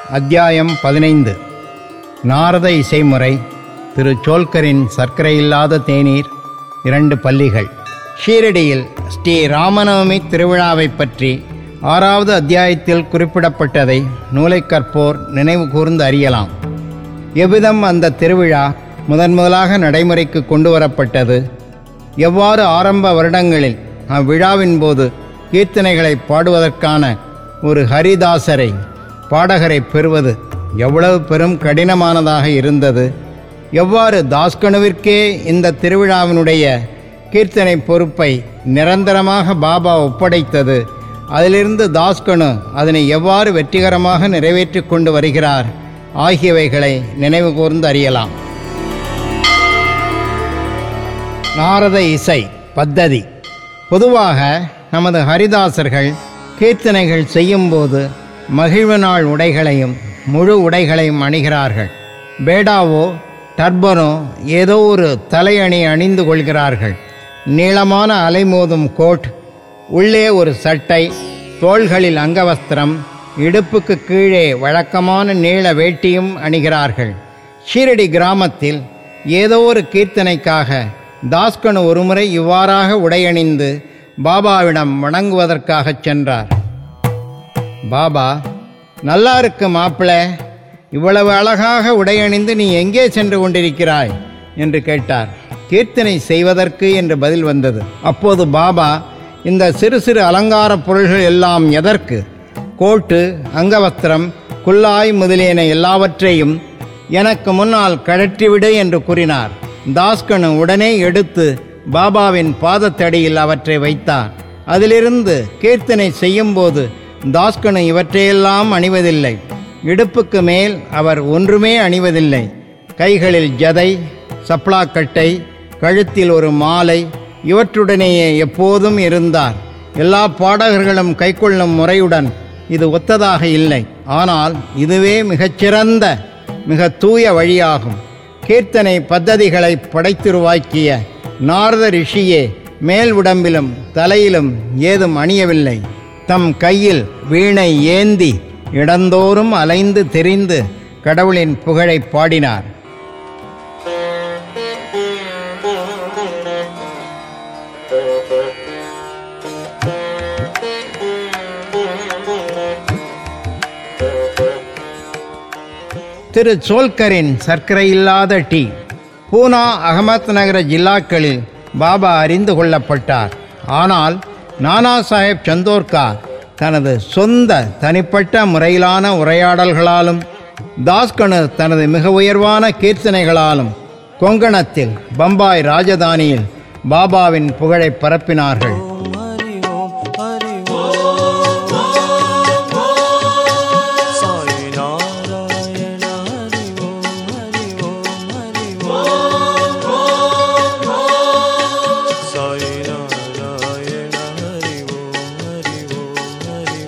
அத்தியாயம் பதினைந்து நாரத இசைமுறை திரு சோல்கரின் சர்க்கரை இல்லாத தேநீர் இரண்டு பள்ளிகள் ஷீரடியில் ஸ்ரீ ராமநவமி திருவிழாவைப் பற்றி ஆறாவது அத்தியாயத்தில் குறிப்பிடப்பட்டதை நூலை கற்போர் நினைவு கூர்ந்து அறியலாம் எவ்விதம் அந்த திருவிழா முதன் முதலாக நடைமுறைக்கு கொண்டு வரப்பட்டது எவ்வாறு ஆரம்ப வருடங்களில் அவ்விழாவின் போது கீர்த்தனைகளை பாடுவதற்கான ஒரு ஹரிதாசரை பாடகரை பெறுவது எவ்வளவு பெரும் கடினமானதாக இருந்தது எவ்வாறு தாஸ்கனுவிற்கே இந்த திருவிழாவினுடைய கீர்த்தனை பொறுப்பை நிரந்தரமாக பாபா ஒப்படைத்தது அதிலிருந்து தாஸ்கனு அதனை எவ்வாறு வெற்றிகரமாக நிறைவேற்றி கொண்டு வருகிறார் ஆகியவைகளை நினைவு கூர்ந்து அறியலாம் நாரத இசை பத்ததி பொதுவாக நமது ஹரிதாசர்கள் கீர்த்தனைகள் செய்யும்போது மகிழ்வு நாள் உடைகளையும் முழு உடைகளையும் அணிகிறார்கள் பேடாவோ டர்பனோ ஏதோ ஒரு தலையணி அணிந்து கொள்கிறார்கள் நீளமான அலைமோதும் கோட் உள்ளே ஒரு சட்டை தோள்களில் அங்கவஸ்திரம் இடுப்புக்கு கீழே வழக்கமான நீள வேட்டியும் அணிகிறார்கள் ஷீரடி கிராமத்தில் ஏதோ ஒரு கீர்த்தனைக்காக தாஸ்கனு ஒருமுறை இவ்வாறாக உடையணிந்து பாபாவிடம் வணங்குவதற்காகச் சென்றார் பாபா நல்லா இருக்கு மாப்பிள இவ்வளவு அழகாக உடையணிந்து நீ எங்கே சென்று கொண்டிருக்கிறாய் என்று கேட்டார் கீர்த்தனை செய்வதற்கு என்று பதில் வந்தது அப்போது பாபா இந்த சிறு சிறு அலங்கார பொருள்கள் எல்லாம் எதற்கு கோட்டு அங்கவஸ்திரம் குல்லாய் முதலியன எல்லாவற்றையும் எனக்கு முன்னால் கழற்றிவிடு என்று கூறினார் தாஸ்கனு உடனே எடுத்து பாபாவின் பாதத்தடியில் அவற்றை வைத்தார் அதிலிருந்து கீர்த்தனை செய்யும்போது தாஸ்கனு இவற்றையெல்லாம் அணிவதில்லை இடுப்புக்கு மேல் அவர் ஒன்றுமே அணிவதில்லை கைகளில் ஜதை சப்ளாக்கட்டை கழுத்தில் ஒரு மாலை இவற்றுடனேயே எப்போதும் இருந்தார் எல்லா பாடகர்களும் கைக்கொள்ளும் முறையுடன் இது ஒத்ததாக இல்லை ஆனால் இதுவே மிகச்சிறந்த மிக தூய வழியாகும் கீர்த்தனை பத்ததிகளை படைத்துருவாக்கிய நாரத ரிஷியே மேல் உடம்பிலும் தலையிலும் ஏதும் அணியவில்லை தம் கையில் வீணை ஏந்தி இடந்தோறும் அலைந்து தெரிந்து கடவுளின் புகழை பாடினார் திரு சோல்கரின் சர்க்கரை இல்லாத டீ பூனா அகமத் நகர ஜில்லாக்களில் பாபா அறிந்து கொள்ளப்பட்டார் ஆனால் நானா சாஹேப் சந்தோர்கர் தனது சொந்த தனிப்பட்ட முறையிலான உரையாடல்களாலும் தாஸ்கனு தனது மிக உயர்வான கீர்த்தனைகளாலும் கொங்கணத்தில் பம்பாய் ராஜதானியில் பாபாவின் புகழை பரப்பினார்கள் हरि ओम हरि ओम साई नारायण हरि ओम हरि ओम हरि ओम साई नारायण हरि ओम हरि ओम हरि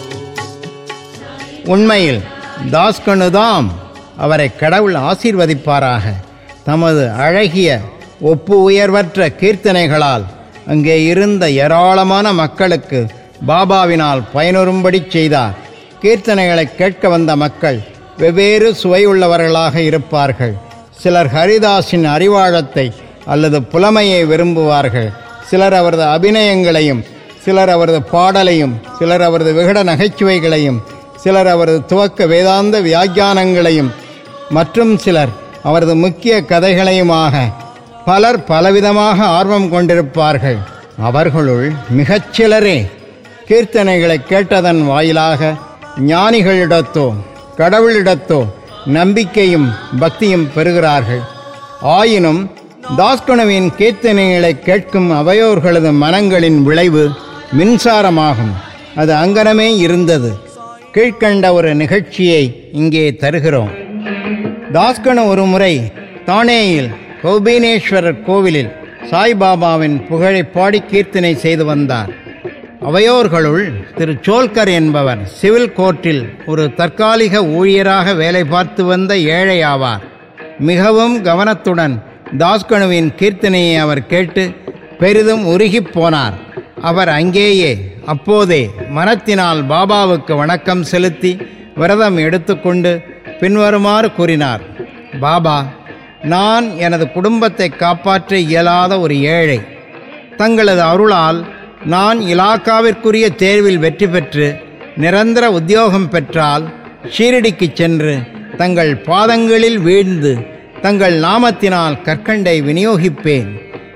ओम உண்மையில் தாஸ்கனுதாம் அவரை கடவுள் ஆசீர்வதிப்பாராக தமது அழகிய ஒப்பு உயர்வற்ற கீர்த்தனைகளால் அங்கே இருந்த ஏராளமான மக்களுக்கு பாபாவினால் பயனுறும்படி செய்தார் கீர்த்தனைகளை கேட்க வந்த மக்கள் வெவ்வேறு சுவையுள்ளவர்களாக இருப்பார்கள் சிலர் ஹரிதாஸின் அறிவாழத்தை அல்லது புலமையை விரும்புவார்கள் சிலர் அவரது அபிநயங்களையும் சிலர் அவரது பாடலையும் சிலர் அவரது விகட நகைச்சுவைகளையும் சிலர் அவரது துவக்க வேதாந்த வியாக்கியானங்களையும் மற்றும் சிலர் அவரது முக்கிய கதைகளையுமாக பலர் பலவிதமாக ஆர்வம் கொண்டிருப்பார்கள் அவர்களுள் மிகச் சிலரே கீர்த்தனைகளை கேட்டதன் வாயிலாக ஞானிகளிடத்தோ கடவுளிடத்தோ நம்பிக்கையும் பக்தியும் பெறுகிறார்கள் ஆயினும் தாஸ்கனுவின் கீர்த்தனைகளை கேட்கும் அவையோர்களது மனங்களின் விளைவு மின்சாரமாகும் அது அங்கனமே இருந்தது கீழ்க்கண்ட ஒரு நிகழ்ச்சியை இங்கே தருகிறோம் தாஸ்கனு ஒரு முறை தானேயில் கௌபீனேஸ்வரர் கோவிலில் சாய்பாபாவின் புகழை பாடி கீர்த்தனை செய்து வந்தார் அவையோர்களுள் திரு சோல்கர் என்பவர் சிவில் கோர்ட்டில் ஒரு தற்காலிக ஊழியராக வேலை பார்த்து வந்த ஏழை ஆவார் மிகவும் கவனத்துடன் தாஸ்கனுவின் கீர்த்தனையை அவர் கேட்டு பெரிதும் உருகிப் போனார் அவர் அங்கேயே அப்போதே மனத்தினால் பாபாவுக்கு வணக்கம் செலுத்தி விரதம் எடுத்துக்கொண்டு பின்வருமாறு கூறினார் பாபா நான் எனது குடும்பத்தை காப்பாற்ற இயலாத ஒரு ஏழை தங்களது அருளால் நான் இலாக்காவிற்குரிய தேர்வில் வெற்றி பெற்று நிரந்தர உத்தியோகம் பெற்றால் ஷீரடிக்கு சென்று தங்கள் பாதங்களில் வீழ்ந்து தங்கள் நாமத்தினால் கற்கண்டை விநியோகிப்பேன்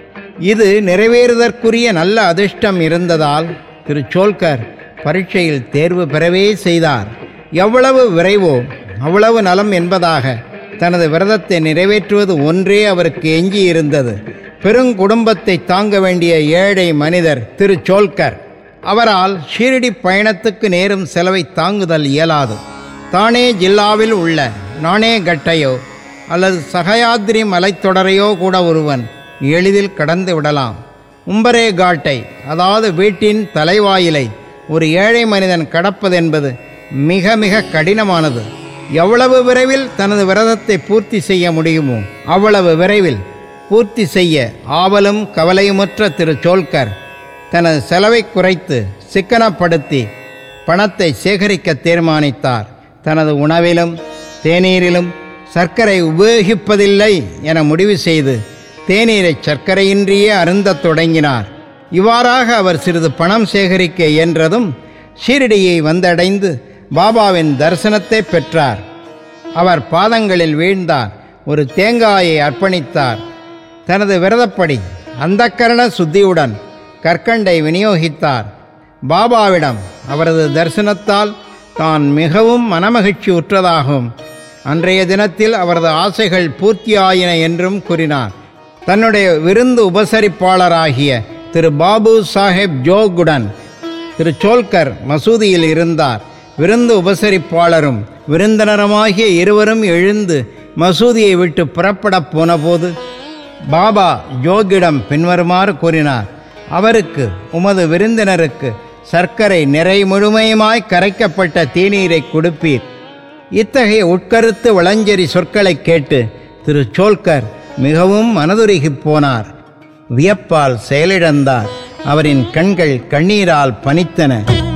இது நிறைவேறுதற்குரிய நல்ல அதிர்ஷ்டம் இருந்ததால் திரு சோல்கர் பரீட்சையில் தேர்வு பெறவே செய்தார் எவ்வளவு விரைவோ அவ்வளவு நலம் என்பதாக தனது விரதத்தை நிறைவேற்றுவது ஒன்றே அவருக்கு எஞ்சியிருந்தது பெருங்குடும்பத்தை தாங்க வேண்டிய ஏழை மனிதர் திரு சோல்கர் அவரால் ஷீரடி பயணத்துக்கு நேரும் செலவை தாங்குதல் இயலாது தானே ஜில்லாவில் உள்ள நானே கட்டையோ அல்லது சகயாத்ரி மலைத்தொடரையோ கூட ஒருவன் எளிதில் கடந்து விடலாம் உம்பரே காட்டை அதாவது வீட்டின் தலைவாயிலை ஒரு ஏழை மனிதன் கடப்பதென்பது மிக மிக கடினமானது எவ்வளவு விரைவில் தனது விரதத்தை பூர்த்தி செய்ய முடியுமோ அவ்வளவு விரைவில் பூர்த்தி செய்ய ஆவலும் கவலையுமற்ற திரு சோல்கர் தனது செலவை குறைத்து சிக்கனப்படுத்தி பணத்தை சேகரிக்க தீர்மானித்தார் தனது உணவிலும் தேநீரிலும் சர்க்கரை உபயோகிப்பதில்லை என முடிவு செய்து தேநீரை சர்க்கரையின்றியே அருந்தத் தொடங்கினார் இவ்வாறாக அவர் சிறிது பணம் சேகரிக்க இயன்றதும் ஷீரடியை வந்தடைந்து பாபாவின் தரிசனத்தை பெற்றார் அவர் பாதங்களில் வீழ்ந்தார் ஒரு தேங்காயை அர்ப்பணித்தார் தனது விரதப்படி அந்தக்கரண சுத்தியுடன் கற்கண்டை விநியோகித்தார் பாபாவிடம் அவரது தரிசனத்தால் தான் மிகவும் மனமகிழ்ச்சி உற்றதாகவும் அன்றைய தினத்தில் அவரது ஆசைகள் பூர்த்தியாயின என்றும் கூறினார் தன்னுடைய விருந்து உபசரிப்பாளராகிய திரு பாபு சாஹேப் ஜோகுடன் திரு சோல்கர் மசூதியில் இருந்தார் விருந்து உபசரிப்பாளரும் விருந்தினருமாகிய இருவரும் எழுந்து மசூதியை விட்டு புறப்படப் போனபோது பாபா ஜோகிடம் பின்வருமாறு கூறினார் அவருக்கு உமது விருந்தினருக்கு சர்க்கரை நிறை முழுமையுமாய் கரைக்கப்பட்ட தேநீரை கொடுப்பீர் இத்தகைய உட்கருத்து வளஞ்செறி சொற்களைக் கேட்டு திரு சோல்கர் மிகவும் மனதுருகிப் போனார் வியப்பால் செயலிழந்தார் அவரின் கண்கள் கண்ணீரால் பனித்தன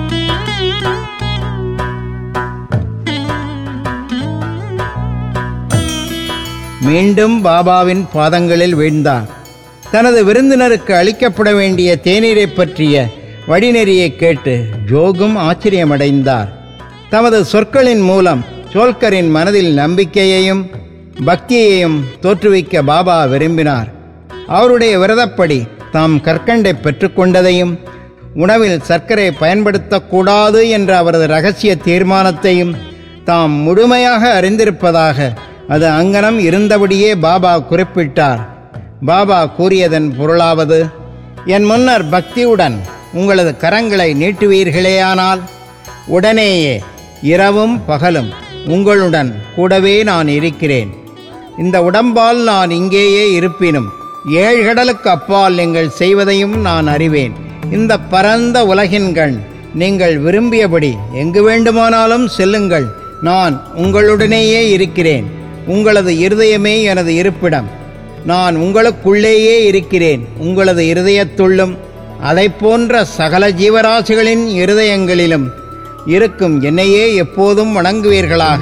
மீண்டும் பாபாவின் பாதங்களில் வீழ்ந்தார் தனது விருந்தினருக்கு அளிக்கப்பட வேண்டிய தேநீரை பற்றிய வழிநெறியை கேட்டு ஜோகும் ஆச்சரியமடைந்தார் தமது சொற்களின் மூலம் சோல்கரின் மனதில் நம்பிக்கையையும் பக்தியையும் தோற்றுவிக்க பாபா விரும்பினார் அவருடைய விரதப்படி தாம் கற்கண்டை பெற்றுக்கொண்டதையும் உணவில் சர்க்கரை பயன்படுத்தக்கூடாது என்ற அவரது ரகசிய தீர்மானத்தையும் தாம் முழுமையாக அறிந்திருப்பதாக அது அங்கனம் இருந்தபடியே பாபா குறிப்பிட்டார் பாபா கூறியதன் பொருளாவது என் முன்னர் பக்தியுடன் உங்களது கரங்களை நீட்டுவீர்களேயானால் உடனேயே இரவும் பகலும் உங்களுடன் கூடவே நான் இருக்கிறேன் இந்த உடம்பால் நான் இங்கேயே இருப்பினும் ஏழு கடலுக்கு அப்பால் நீங்கள் செய்வதையும் நான் அறிவேன் இந்த பரந்த உலகின் கண் நீங்கள் விரும்பியபடி எங்கு வேண்டுமானாலும் செல்லுங்கள் நான் உங்களுடனேயே இருக்கிறேன் உங்களது இருதயமே எனது இருப்பிடம் நான் உங்களுக்குள்ளேயே இருக்கிறேன் உங்களது இருதயத்துள்ளும் அதை போன்ற சகல ஜீவராசிகளின் இருதயங்களிலும் இருக்கும் என்னையே எப்போதும் வணங்குவீர்களாக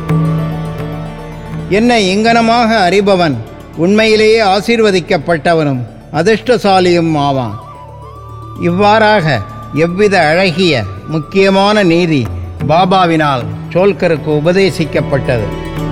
என்னை இங்கனமாக அறிபவன் உண்மையிலேயே ஆசீர்வதிக்கப்பட்டவனும் அதிர்ஷ்டசாலியும் ஆவான் இவ்வாறாக எவ்வித அழகிய முக்கியமான நீதி பாபாவினால் சோல்கருக்கு உபதேசிக்கப்பட்டது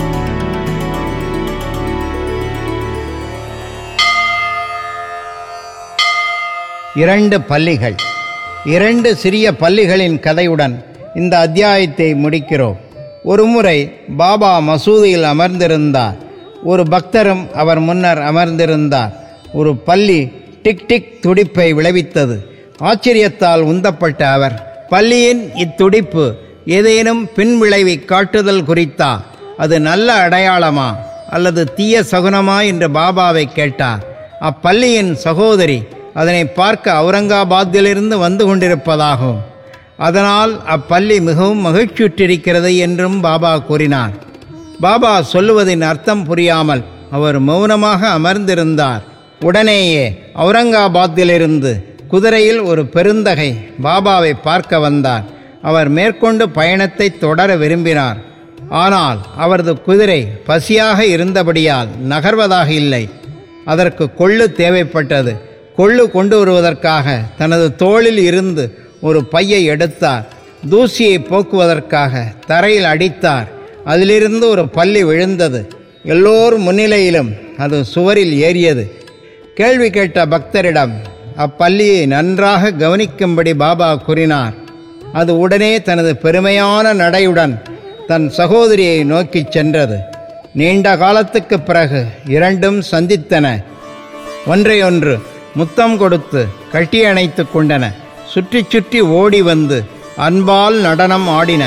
இரண்டு பள்ளிகள் இரண்டு சிறிய பள்ளிகளின் கதையுடன் இந்த அத்தியாயத்தை முடிக்கிறோம் ஒருமுறை பாபா மசூதியில் அமர்ந்திருந்தார் ஒரு பக்தரும் அவர் முன்னர் அமர்ந்திருந்தார் ஒரு பள்ளி டிக் டிக் துடிப்பை விளைவித்தது ஆச்சரியத்தால் உந்தப்பட்ட அவர் பள்ளியின் இத்துடிப்பு ஏதேனும் பின்விளைவை காட்டுதல் குறித்தா அது நல்ல அடையாளமா அல்லது தீய சகுனமா என்று பாபாவை கேட்டார் அப்பள்ளியின் சகோதரி அதனை பார்க்க அவுரங்காபாத்திலிருந்து வந்து கொண்டிருப்பதாகும் அதனால் அப்பள்ளி மிகவும் மகிழ்ச்சியுற்றிருக்கிறது என்றும் பாபா கூறினார் பாபா சொல்லுவதின் அர்த்தம் புரியாமல் அவர் மௌனமாக அமர்ந்திருந்தார் உடனேயே அவுரங்காபாத்திலிருந்து குதிரையில் ஒரு பெருந்தகை பாபாவை பார்க்க வந்தார் அவர் மேற்கொண்டு பயணத்தை தொடர விரும்பினார் ஆனால் அவரது குதிரை பசியாக இருந்தபடியால் நகர்வதாக இல்லை அதற்கு கொள்ளு தேவைப்பட்டது கொள்ளு கொண்டு வருவதற்காக தனது தோளில் இருந்து ஒரு பையை எடுத்தார் தூசியை போக்குவதற்காக தரையில் அடித்தார் அதிலிருந்து ஒரு பள்ளி விழுந்தது எல்லோர் முன்னிலையிலும் அது சுவரில் ஏறியது கேள்வி கேட்ட பக்தரிடம் அப்பள்ளியை நன்றாக கவனிக்கும்படி பாபா கூறினார் அது உடனே தனது பெருமையான நடையுடன் தன் சகோதரியை நோக்கிச் சென்றது நீண்ட காலத்துக்குப் பிறகு இரண்டும் சந்தித்தன ஒன்றையொன்று முத்தம் கொடுத்து கட்டியணைத்துக் கொண்டன சுற்றி சுற்றி ஓடி வந்து அன்பால் நடனம் ஆடின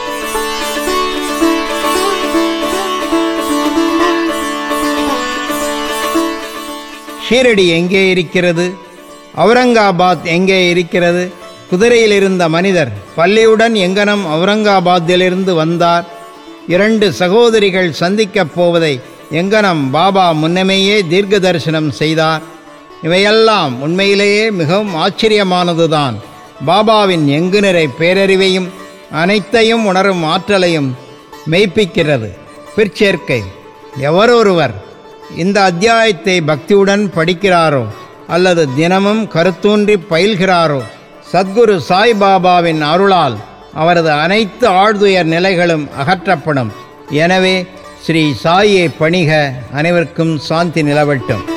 ஷீரடி எங்கே இருக்கிறது அவுரங்காபாத் எங்கே இருக்கிறது குதிரையில் இருந்த மனிதர் பள்ளியுடன் எங்கனம் அவுரங்காபாத்திலிருந்து வந்தார் இரண்டு சகோதரிகள் சந்திக்கப் போவதை எங்கனம் பாபா முன்னமேயே தீர்க்க தரிசனம் செய்தார் இவையெல்லாம் உண்மையிலேயே மிகவும் ஆச்சரியமானதுதான் பாபாவின் எங்குநிறை பேரறிவையும் அனைத்தையும் உணரும் ஆற்றலையும் மெய்ப்பிக்கிறது பிற்சேர்க்கை எவரொருவர் இந்த அத்தியாயத்தை பக்தியுடன் படிக்கிறாரோ அல்லது தினமும் கருத்தூன்றி பயில்கிறாரோ சத்குரு சாய்பாபாவின் அருளால் அவரது அனைத்து ஆழ்துயர் நிலைகளும் அகற்றப்படும் எனவே ஸ்ரீ சாயை பணிக அனைவருக்கும் சாந்தி நிலவட்டும்